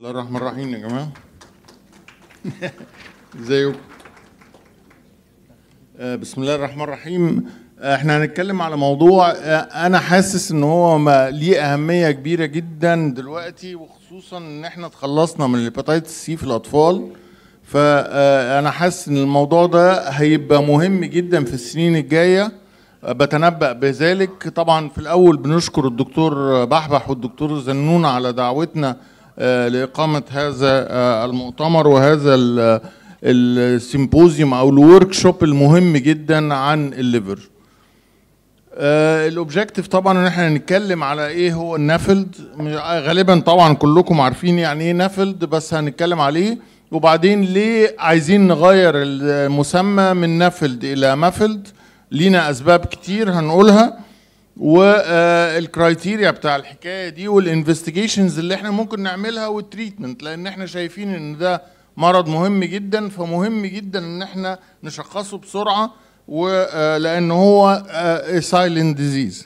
الله الرحمن الرحيم يا جماعة ازيكم آه، بسم الله الرحمن الرحيم آه، احنا هنتكلم على موضوع آه، انا حاسس ان هو ما- ليه اهمية كبيرة جدا دلوقتي وخصوصا ان احنا اتخلصنا من الهيباتيتس سي في الاطفال فانا حاسس ان الموضوع ده هيبقى مهم جدا في السنين الجايه بتنبأ بذلك طبعا في الأول بنشكر الدكتور بحبح والدكتور زنون على دعوتنا آه، لإقامة هذا آه، المؤتمر وهذا ال- السيمبوزيوم أو الورك شوب المهم جدا عن الليفر الاوبجيكتيف طبعا ان احنا نتكلم على ايه هو النافلد غالبا طبعا كلكم عارفين يعني ايه نافلد بس هنتكلم عليه وبعدين ليه عايزين نغير المسمى من نافلد الى مافلد لينا اسباب كتير هنقولها والكرايتيريا بتاع الحكايه دي والانفستيجيشنز اللي احنا ممكن نعملها والتريتمنت لان احنا شايفين ان ده مرض مهم جدا فمهم جدا ان احنا نشخصه بسرعه ولان هو سايلنت ديزيز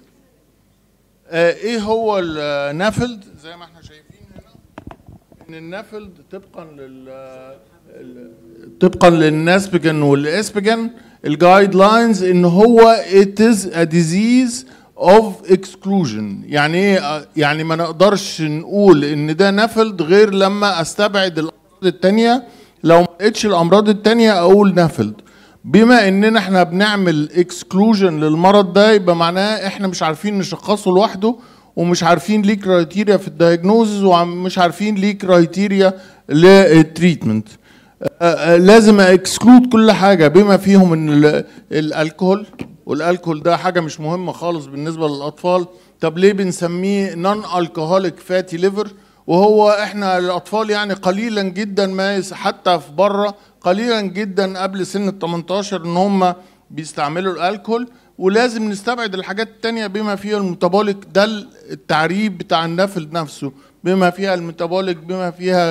ايه هو النافلد زي ما احنا شايفين هنا ان النافلد طبقا لل ال- طبقا للناسبجن والاسبجن الجايد لاينز ان هو it is a disease of exclusion يعني ايه يعني ما نقدرش نقول ان ده نفلد غير لما استبعد الامراض التانية لو ما لقيتش الامراض التانية اقول نفلد بما اننا احنا بنعمل اكسكلوجن للمرض ده يبقى معناه احنا مش عارفين نشخصه لوحده ومش عارفين ليه كرايتيريا في الدايجنوزز ومش عارفين ليه كرايتيريا للتريتمنت لازم اكسكلود كل حاجه بما فيهم ان ال- الالكول والالكول ده حاجه مش مهمه خالص بالنسبه للاطفال طب ليه بنسميه نون الكهوليك فاتي ليفر وهو احنا الاطفال يعني قليلا جدا ما يس- حتى في بره قليلا جدا قبل سن ال 18 ان هم بيستعملوا الالكول ولازم نستبعد الحاجات التانية بما فيها الميتابوليك ده التعريف بتاع النفل نفسه بما فيها الميتابوليك بما فيها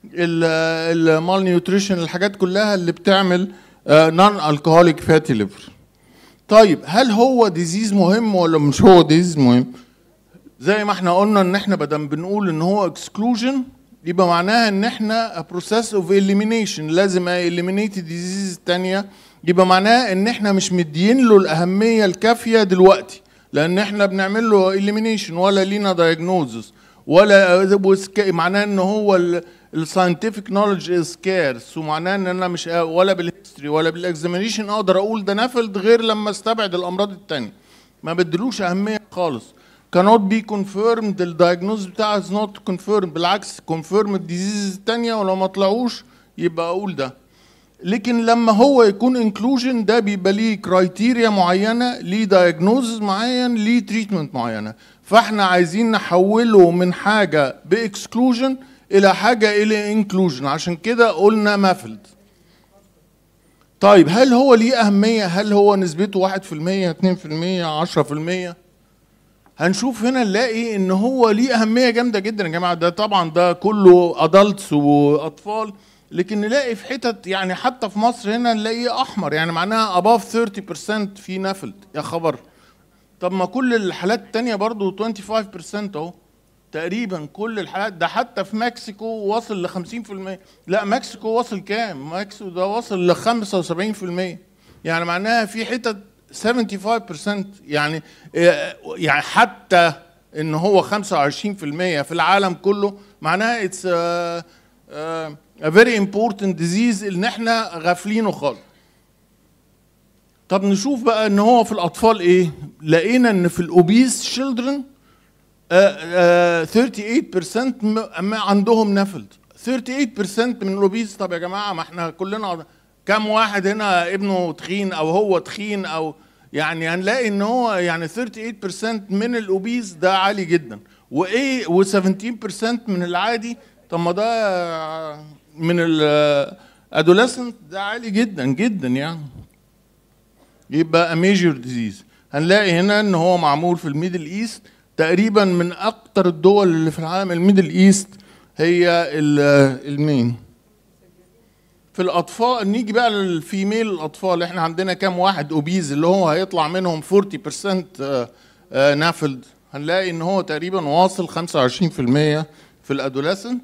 المال نيوتريشن الحاجات كلها اللي بتعمل نون الكهوليك فاتي ليفر طيب هل هو ديزيز مهم ولا مش هو ديزيز مهم زي ما احنا قلنا ان احنا بدل بنقول ان هو اكسكلوجن يبقى معناها ان احنا بروسيس اوف اليمينيشن لازم اليمينيت الديزيز الثانيه يبقى معناها ان احنا مش مدين له الاهميه الكافيه دلوقتي لان احنا بنعمل له اليمينيشن ولا لينا دايجنوزس ولا وسك- معناه ان هو الساينتفك نولج از سكارس ومعناه ان انا مش ولا بالهيستوري ولا بالاكزامينيشن اقدر اقول ده نفلد غير لما استبعد الامراض الثانيه ما بدلوش اهميه خالص cannot be confirmed الدايجنوز بتاعها is not confirmed بالعكس confirm الديزيز التانية ولو ما طلعوش يبقى اقول ده لكن لما هو يكون انكلوجن ده بيبقى ليه كرايتيريا معينه ليه دايجنوز معين ليه تريتمنت معينه فاحنا عايزين نحوله من حاجه باكسكلوجن الى حاجه الى انكلوجن عشان كده قلنا مافلد طيب هل هو ليه اهميه هل هو نسبته 1% 2% 10% هنشوف هنا نلاقي ان هو ليه اهميه جامده جدا يا جماعه ده طبعا ده كله ادلتس واطفال لكن نلاقي في حتت يعني حتى في مصر هنا نلاقيه احمر يعني معناها above 30% في نفلد يا خبر طب ما كل الحالات التانية برضو 25% اهو تقريبا كل الحالات ده حتى في مكسيكو وصل ل 50% لا مكسيكو وصل كام؟ مكسيكو ده وصل ل 75% يعني معناها في حتت 75% يعني يعني حتى ان هو 25% في العالم كله معناها اتس a very important disease ان احنا غافلينه خالص طب نشوف بقى ان هو في الاطفال ايه لقينا ان في الاوبيس children آه، آه، 38% م- ما عندهم نفلد 38% من الاوبيس طب يا جماعه ما احنا كلنا كم واحد هنا ابنه تخين او هو تخين او يعني هنلاقي ان هو يعني 38% من الاوبيس ده عالي جدا وايه و17% من العادي طب ما ده من الادوليسنت ده عالي جدا جدا يعني يبقى ميجر ديزيز هنلاقي هنا ان هو معمول في الميدل ايست تقريبا من اكتر الدول اللي في العالم الميدل ايست هي ال- المين في الاطفال نيجي بقى للفيميل الاطفال احنا عندنا كام واحد اوبيز اللي هو هيطلع منهم 40% آه، آه، نافلد هنلاقي ان هو تقريبا واصل 25% في الادوليسنت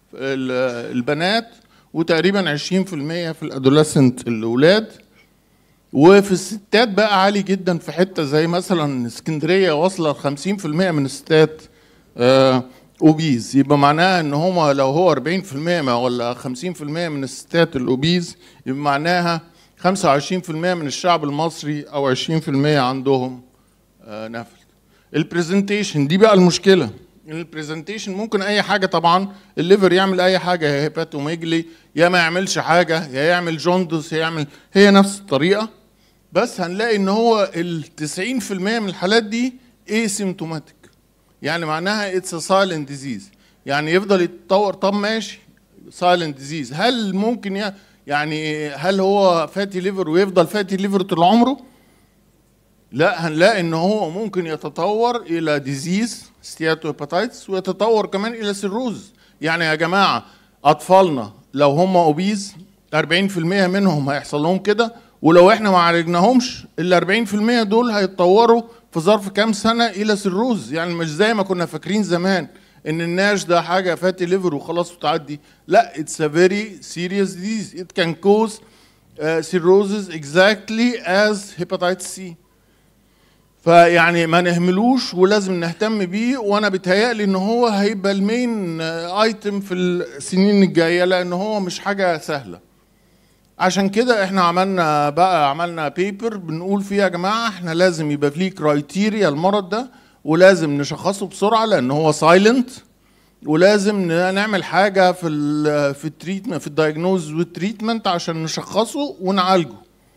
ال- البنات وتقريبا 20% في الادوليسنت الاولاد وفي الستات بقى عالي جدا في حته زي مثلا اسكندريه واصله ل 50% من الستات آه اوبيز يبقى معناها ان هم لو هو 40% ما ولا 50% من الستات الاوبيز يبقى معناها 25% من الشعب المصري او 20% عندهم آه نفل البرزنتيشن دي بقى المشكله البرزنتيشن ممكن اي حاجه طبعا الليفر يعمل اي حاجه يا هيباتوميجلي يا ما يعملش حاجه يا يعمل جوندس يا يعمل هي نفس الطريقه بس هنلاقي ان هو ال 90% من الحالات دي اسيمتوماتيك يعني معناها اتس سايلنت ديزيز يعني يفضل يتطور طب ماشي سايلنت ديزيز هل ممكن ي- يعني هل هو فاتي ليفر ويفضل فاتي ليفر طول عمره؟ لا هنلاقي ان هو ممكن يتطور الى ديزيز ستياتو هيباتايتس ويتطور كمان الى سيروز يعني يا جماعه اطفالنا لو هم اوبيز 40% منهم هيحصل لهم كده ولو احنا ما عالجناهمش ال 40% دول هيتطوروا في ظرف كام سنه الى سيروز يعني مش زي ما كنا فاكرين زمان ان الناش ده حاجه فاتي ليفر وخلاص وتعدي لا اتس ا فيري سيريس ديزيز ات كان كوز cirrhosis exactly as hepatitis C فيعني ما نهملوش ولازم نهتم بيه وانا بيتهيألي ان هو هيبقى المين ايتم في السنين الجايه لان هو مش حاجه سهله عشان كده احنا عملنا بقى عملنا بيبر بنقول فيها يا جماعه احنا لازم يبقى فيه كرايتيريا المرض ده ولازم نشخصه بسرعه لان هو سايلنت ولازم ن- نعمل حاجه في ال في التريتمنت في الدايجنوز والتريتمنت عشان نشخصه ونعالجه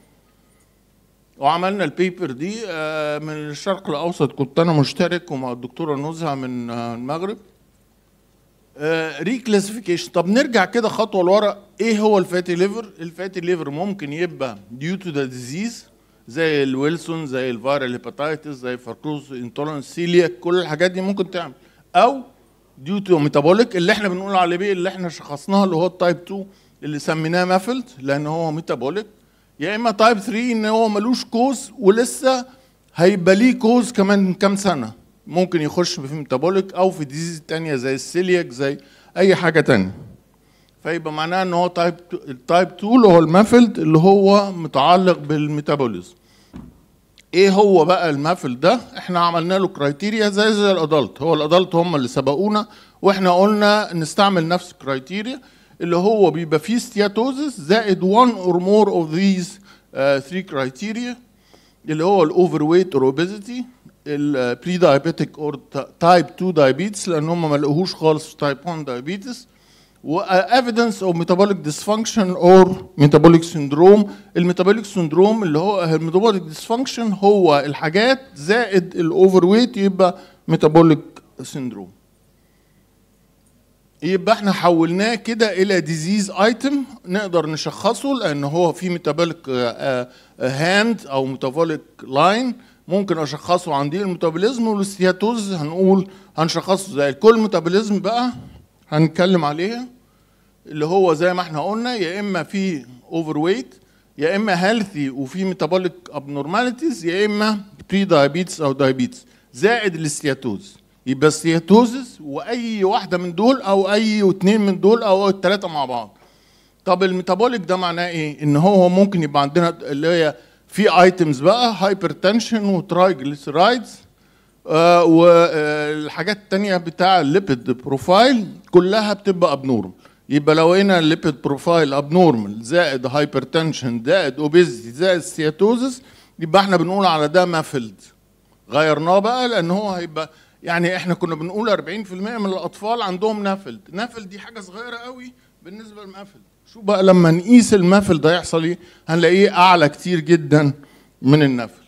وعملنا البيبر دي آه، من الشرق الاوسط كنت انا مشترك ومع الدكتوره نزهه من آه، المغرب ريكلاسيفيكيشن طب نرجع كده خطوه لورا ايه هو الفاتي ليفر الفاتي ليفر ممكن يبقى ديو تو ذا ديزيز زي الويلسون زي الفيرال هيباتايتس زي فركوز انتولرنس سيلياك كل الحاجات دي ممكن تعمل او ديو تو ميتابوليك اللي احنا بنقول عليه بيه اللي احنا شخصناها اللي هو التايب 2 اللي سميناه مافلت لان هو ميتابوليك يا اما تايب 3 ان هو ملوش كوز ولسه هيبقى ليه كوز كمان كام سنه ممكن يخش في ميتابوليك او في ديزيز تانية زي السيلياك زي اي حاجه تانية فيبقى معناه ان هو تايب التايب 2 اللي هو المافلد اللي هو متعلق بالميتابوليزم ايه هو بقى المافل ده احنا عملنا له كرايتيريا زي زي الادلت هو الادلت هم اللي سبقونا واحنا قلنا نستعمل نفس الكرايتيريا اللي هو بيبقى فيه ستياتوزس زائد one or more of these uh, three criteria اللي هو الاوفر ويت اور اوبيزيتي البري دايابيتيك اور تايب 2 دايابيتس لان هم ما لقوهوش خالص في تايب 1 دايابيتس وايفيدنس اوف ميتابوليك ديسفانكشن اور ميتابوليك سندروم الميتابوليك سندروم اللي هو الميتابوليك ديسفانكشن هو الحاجات زائد الاوفر ويت يبقى ميتابوليك سندروم يبقى احنا حولناه كده الى ديزيز ايتم نقدر نشخصه لان هو في ميتابوليك هاند او ميتابوليك لاين ممكن اشخصه عن دي الميتابوليزم والستياتوز هنقول هنشخصه زي كل ميتابوليزم بقى هنتكلم عليها اللي هو زي ما احنا قلنا يا اما في اوفر ويت يا اما هيلثي وفي ميتابوليك ابنورماليتيز يا اما بري دايابيتس او دايابيتس زائد الستياتوز يبقى الستياتوزس واي واحده من دول او اي اتنين من دول او الثلاثه مع بعض طب الميتابوليك ده معناه ايه ان هو ممكن يبقى عندنا اللي هي في ايتمز بقى هايبرتنشن وترايجليسرايدز آه والحاجات التانية بتاع الليبيد بروفايل كلها بتبقى ابنورمال يبقى لو هنا الليبيد بروفايل ابنورمال زائد هايبرتنشن زائد اوبيزيتي زائد سياتوزس يبقى احنا بنقول على ده مافلد غيرناه بقى لان هو هيبقى يعني احنا كنا بنقول 40% من الاطفال عندهم نافلد نافلد دي حاجه صغيره قوي بالنسبه للمافلد شو بقى لما نقيس المافل ده يحصل ايه هنلاقيه اعلى كتير جدا من النفل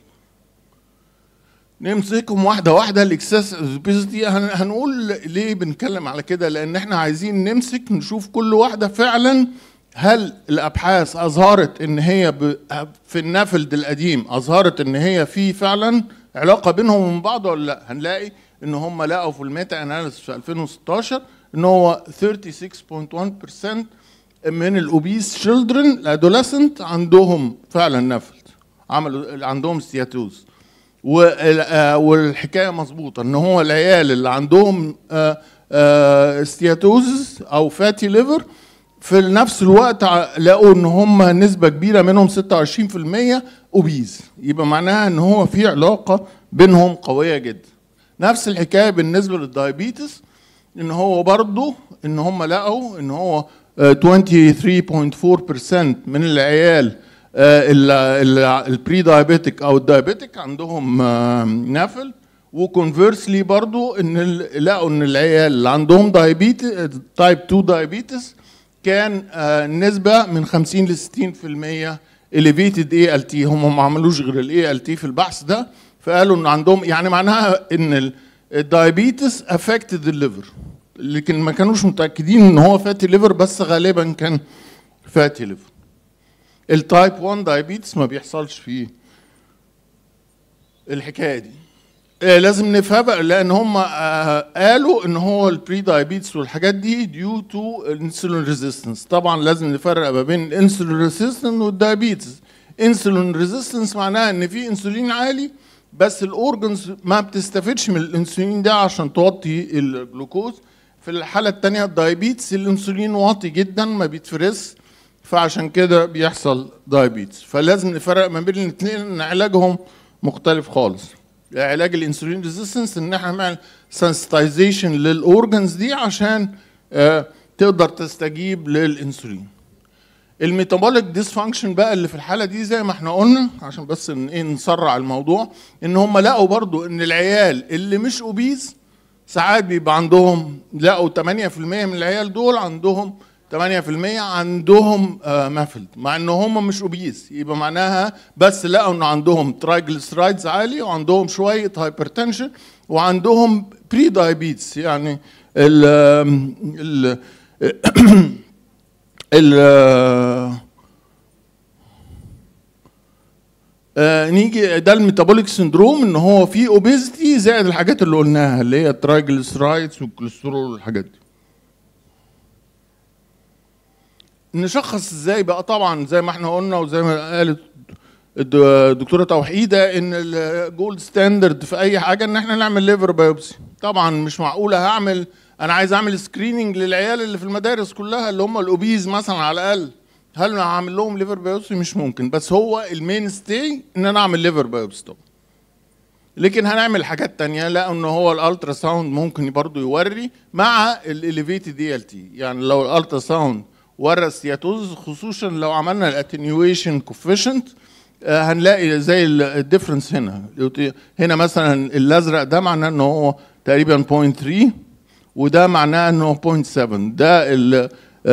نمسكهم واحده واحده الاكسس اوبيزيتي هنقول ليه بنتكلم على كده لان احنا عايزين نمسك نشوف كل واحده فعلا هل الابحاث اظهرت ان هي ب... في النفلد القديم اظهرت ان هي في فعلا علاقه بينهم وبين بعض ولا لا هنلاقي ان هم لقوا في الميتا اناليسيس في 2016 ان هو 36.1% من الاوبيس شيلدرن الادوليسنت عندهم فعلا نفلد عملوا عندهم ستياتوز والحكايه مظبوطه ان هو العيال اللي عندهم ستياتوزس او فاتي ليفر في نفس الوقت ع- لقوا ان هم نسبه كبيره منهم 26% اوبيز يبقى معناها ان هو في علاقه بينهم قويه جدا نفس الحكايه بالنسبه للدايابيتس ان هو برضه ان هم لقوا ان هو آه، 23.4% من العيال البري دايابيتك او الدايابيتك عندهم آه، نفل وكونفرسلي برضو ان ال- لقوا ان العيال اللي عندهم دايابيتس تايب 2 دايابيتس كان آه، نسبه من 50 ل 60% elevated ALT هم ما عملوش غير ال ALT في البحث ده فقالوا ان عندهم يعني معناها ان الدايابيتس affected الليفر لكن ما كانوش متاكدين ان هو فاتي ليفر بس غالبا كان فاتي ليفر التايب 1 دايابيتس ما بيحصلش فيه الحكايه دي آه، لازم نفهم لان هم آه، قالوا ان هو البري دايابيتس والحاجات دي ديو تو انسولين ريزيستنس طبعا لازم نفرق ما بين الانسولين ريزيستنس والدايابيتس انسولين ريزيستنس معناها ان في انسولين عالي بس الاورجنز ما بتستفدش من الانسولين ده عشان توطي الجلوكوز في الحاله الثانيه الدايابيتس الانسولين واطي جدا ما بيتفرز فعشان كده بيحصل دايابيتس فلازم نفرق ما بين الاثنين ان علاجهم مختلف خالص علاج الانسولين ريزيستنس ان احنا نعمل سنسيتايزيشن للاورجنز دي عشان آه، تقدر تستجيب للانسولين الميتابوليك ديسفانكشن بقى اللي في الحاله دي زي ما احنا قلنا عشان بس ان ايه نسرع الموضوع ان هم لقوا برضو ان العيال اللي مش اوبيز ساعات بيبقى عندهم لقوا 8% من العيال دول عندهم 8% عندهم آه مافلد مع ان هم مش اوبيز يبقى معناها بس لقوا ان عندهم ترايجليسرايدز عالي وعندهم شويه هايبرتنشن وعندهم بري دايابيتس يعني ال ال ال آه نيجي ده الميتابوليك سندروم ان هو في اوبيزيتي زائد الحاجات اللي قلناها اللي هي الترايجليسرايدز والكوليسترول والحاجات دي نشخص ازاي بقى طبعا زي ما احنا قلنا وزي ما قالت الد- الدكتوره توحيده ان الجولد ستاندرد في اي حاجه ان احنا نعمل ليفر بايوبسي طبعا مش معقوله هعمل انا عايز اعمل سكريننج للعيال اللي في المدارس كلها اللي هم الاوبيز مثلا على الاقل هل انا هعمل لهم ليفر بايوبسي مش ممكن بس هو المين ستي ان انا اعمل ليفر بايوبسي طبعا لكن هنعمل حاجات تانية لان هو الالترا ساوند ممكن برضه يوري مع الاليفيتد دي ال تي يعني لو الالترا ساوند ورى السياتوز خصوصا لو عملنا الاتنيويشن كوفيشنت هنلاقي زي الديفرنس هنا هنا مثلا الازرق ده معناه ان هو تقريبا 0.3 وده معناه ان هو 0.7 ده ال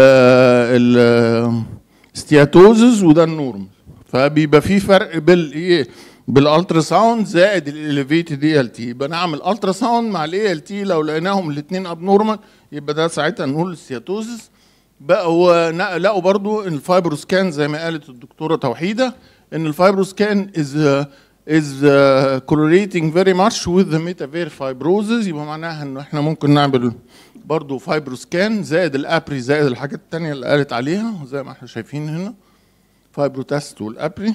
ال ستياتوزز وده النورم فبيبقى في فرق بال ايه بالالترا ساوند زائد الاليفيتد دي ال تي يبقى نعمل الترا ساوند مع الاي ال تي لو لقيناهم الاثنين اب نورمال يبقى ده ساعتها نقول ستياتوزز بقى هو لقوا برضو ان الفايبروسكان زي ما قالت الدكتوره توحيده ان الفايبروسكان از is uh, correlating very much with the metavir fibrosis يبقى معناها ان احنا ممكن نعمل برضو فايبروسكان زائد الابري زائد الحاجات التانية اللي قالت عليها زي ما احنا شايفين هنا فايبروتست والابري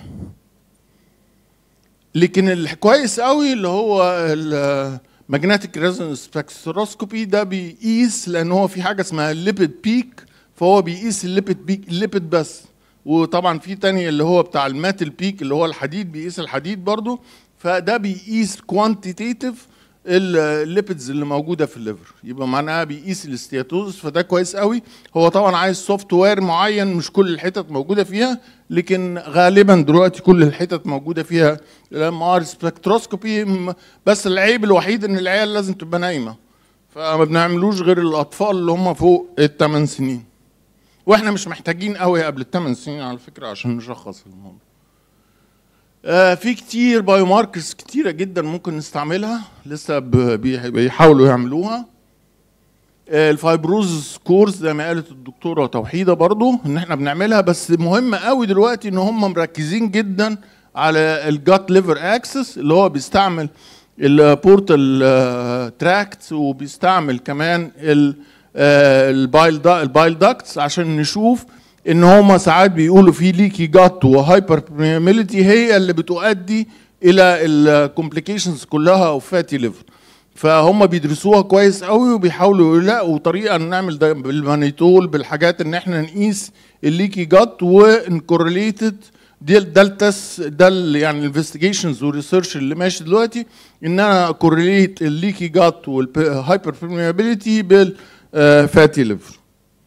لكن الكويس قوي اللي هو الماجنتيك ريزونانس سبكتروسكوبي ده بيقيس لان هو في حاجه اسمها الليبيد بيك فهو بيقيس الليبيد بيك الليبيد بس وطبعا في تاني اللي هو بتاع الماتل بيك اللي هو الحديد بيقيس الحديد برضو فده بيقيس كوانتيتيف الليبيدز اللي موجوده في الليفر يبقى معناها بيقيس الاستياتوز فده كويس قوي هو طبعا عايز سوفت وير معين مش كل الحتت موجوده فيها لكن غالبا دلوقتي كل الحتت موجوده فيها الام ار سبكتروسكوبي بس العيب الوحيد ان العيال لازم تبقى نايمه فما بنعملوش غير الاطفال اللي هم فوق الثمان سنين واحنا مش محتاجين قوي قبل الثمان سنين على فكره عشان نشخص الموضوع آه في كتير بايو ماركرز كتيره جدا ممكن نستعملها لسه بيحاولوا يعملوها آه الفايبروز سكورز زي ما قالت الدكتوره توحيده برضو ان احنا بنعملها بس مهم قوي دلوقتي ان هم مركزين جدا على الجات ليفر اكسس اللي هو بيستعمل البورتال تراكت وبيستعمل كمان البايل البايل داكتس عشان نشوف ان هما ساعات بيقولوا في ليكي جات وهايبر بريميليتي هي اللي بتؤدي الى الكومبليكيشنز كلها او فاتي ليفر فهم بيدرسوها كويس قوي وبيحاولوا يلاقوا طريقه نعمل ده بالمانيتول بالحاجات ان احنا نقيس الليكي جات ونكورليتد دي ده التس ده ال- يعني الانفستيجيشنز والريسيرش اللي ماشي دلوقتي ان انا كورليت الليكي جات والهايبر برميابيليتي بالفاتي ليفر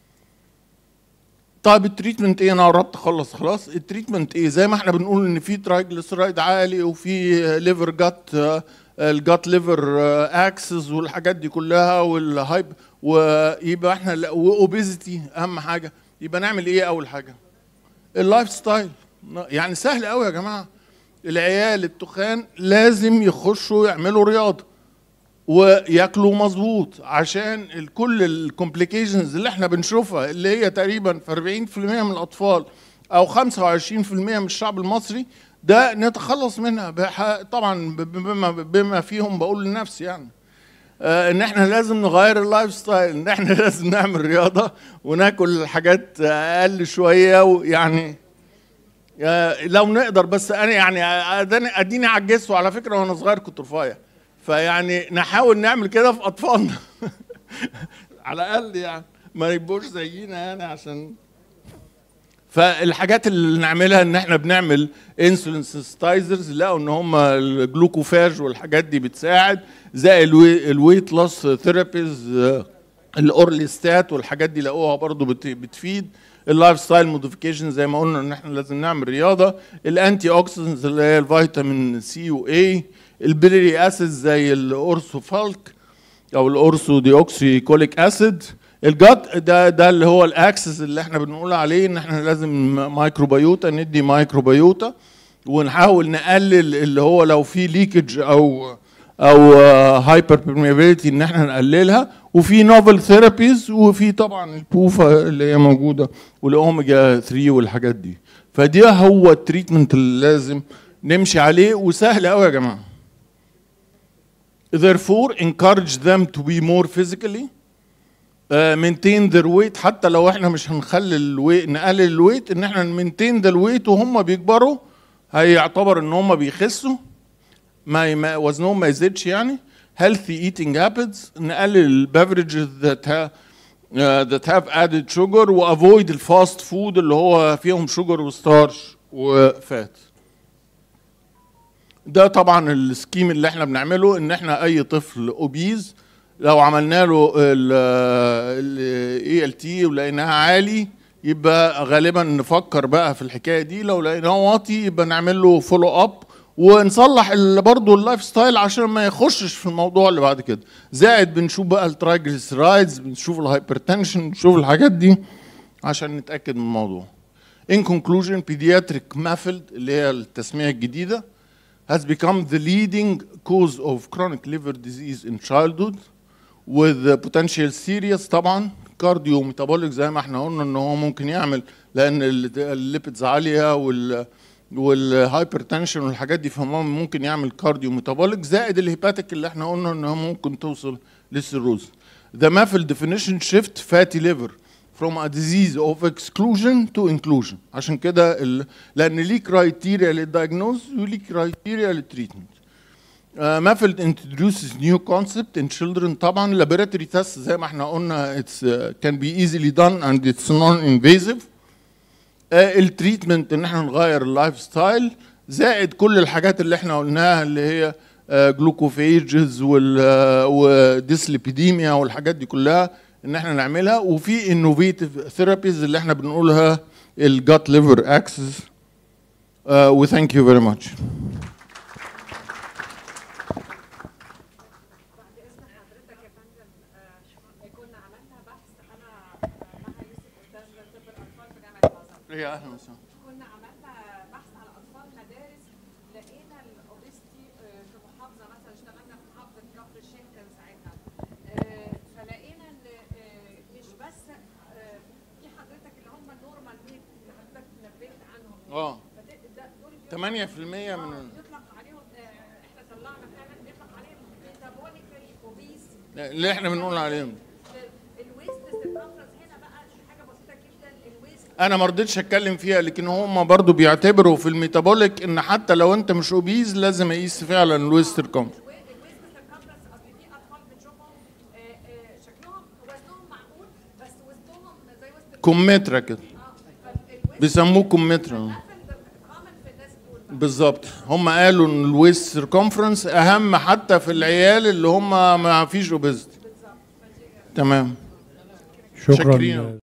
طيب التريتمنت ايه انا قربت اخلص خلاص التريتمنت ايه زي ما احنا بنقول ان في ترايجليسرايد عالي وفي ليفر جات الجات ليفر اكسس والحاجات دي كلها والهايب ويبقى احنا واوبيزيتي اهم حاجه يبقى نعمل ايه اول حاجه اللايف ستايل يعني سهل قوي يا جماعه العيال التخان لازم يخشوا يعملوا رياضه وياكلوا مظبوط عشان ال- كل الكومبليكيشنز اللي احنا بنشوفها اللي هي تقريبا في 40% من الاطفال او 25% من الشعب المصري ده نتخلص منها بح- طبعا ب- بما بما فيهم بقول لنفسي يعني آه، ان احنا لازم نغير اللايف ستايل ان احنا لازم نعمل رياضه وناكل حاجات اقل شويه ويعني يا- لو نقدر بس انا يعني أداني- اديني عجزت وعلى فكره وانا صغير كنت رفيع فيعني نحاول نعمل كده في اطفالنا على الاقل يعني ما يبقوش زينا يعني عشان فالحاجات اللي نعملها ان احنا بنعمل انسولين سنسيتايزرز لقوا ان هم الجلوكوفاج والحاجات دي بتساعد زي الوي- الويت لوس ثيرابيز الاورليستات والحاجات دي لقوها برضو بت- بتفيد اللايف ستايل موديفيكيشن زي ما قلنا ان احنا لازم نعمل رياضه الانتي اوكسيدنتس اللي هي الفيتامين سي واي البيلري اسيد زي الاورسوفالك او الاورسو ديوكسي كوليك اسيد الجات ده ده اللي هو الاكسس اللي احنا بنقول عليه ان احنا لازم مايكروبيوتا ندي مايكروبيوتا ونحاول نقلل اللي هو لو في ليكج او او هايبر برميابيليتي ان احنا نقللها وفي نوفل ثيرابيز وفي طبعا البوفا اللي هي موجوده والاوميجا 3 والحاجات دي فدي هو التريتمنت اللي لازم نمشي عليه وسهل قوي يا جماعه therefore encourage them to be more physically uh, maintain their weight حتى لو احنا مش هنخلي الويت نقلل الويت ان احنا maintain the weight وهم بيكبروا هيعتبر ان هم بيخسوا ما ما- وزنهم ما يزيدش يعني healthy eating habits نقلل beverages that have uh, that have added sugar و avoid الفاست فود اللي هو فيهم شوجر وستارش وفات ده طبعا السكيم اللي احنا بنعمله ان احنا اي طفل اوبيز لو عملنا له الاي ال تي ولقيناها عالي يبقى غالبا نفكر بقى في الحكايه دي لو لقيناه واطي يبقى نعمل له فولو اب ونصلح ال- برضه اللايف ستايل عشان ما يخشش في الموضوع اللي بعد كده زائد بنشوف بقى الترايجليسرايدز بنشوف الهايبرتنشن بنشوف الحاجات دي عشان نتاكد من الموضوع In conclusion, pediatric MAFLD اللي هي التسمية الجديدة has become the leading cause of chronic liver disease in childhood with the potential serious طبعا كارديو ميتابوليك زي ما احنا قلنا ان هو ممكن يعمل لان ال- الليبيدز عاليه وال والهايبرتنشن والحاجات دي فهو ممكن يعمل كارديو ميتابوليك زائد الهيباتيك اللي احنا قلنا ان هو ممكن توصل للسيروز. The MAFL definition shift fatty liver from a disease of exclusion to inclusion عشان كده ال... لان ليه كرايتيريا للدايجنوز وليه كرايتيريا للتريتمنت. Uh, MAFLD introduces new concept in children طبعا laboratory test زي ما احنا قلنا it's uh, can be easily done and it's non-invasive. Uh, التريتمنت ان احنا نغير اللايف ستايل زائد كل الحاجات اللي احنا قلناها اللي هي جلوكوفيجز وديسليبيديميا والحاجات دي كلها ان احنا نعملها وفي انوفيتيف ثيرابيز اللي احنا بنقولها الجات ليفر اكسس وثانك يو فيري ماتش بعد اذن حضرتك يا فندم آه، كنا عملنا بحث انا آه، مها يوسف استاذ طب الاطفال في جامعه الازهر يا اهلا وسهلا كنا عملنا بحث على اطفال مدارس لقينا الاوبستي في محافظه مثلا اشتغلنا في محافظه كفر الشيخ كان ساعتها آه، فلقينا ان آه، مش بس آه، في حضرتك اللي هم النورمال ويت اللي حضرتك نبهت عنهم اه فده- ده- دول 8% من آه، يطلق عليهم آه، احنا طلعنا فعلا يطلق عليهم ميتابوليكالي اوبيس اللي احنا بنقول عليهم الويست سيركمفرنس هنا بقى حاجه بسيطه جدا الويست انا ما رضيتش اتكلم فيها لكن هم برضو بيعتبروا في الميتابوليك ان حتى لو انت مش اوبيز لازم اقيس فعلا الويستر كوم الويست سيركمفرنس اصل في كمثرى كده بيسموه كمثرى اتعمل في الناس دول بالظبط هم قالوا ان الويست سيركمفرنس اهم حتى في العيال اللي هم ما فيش اوبيزيتي تمام شكرا شاكرين.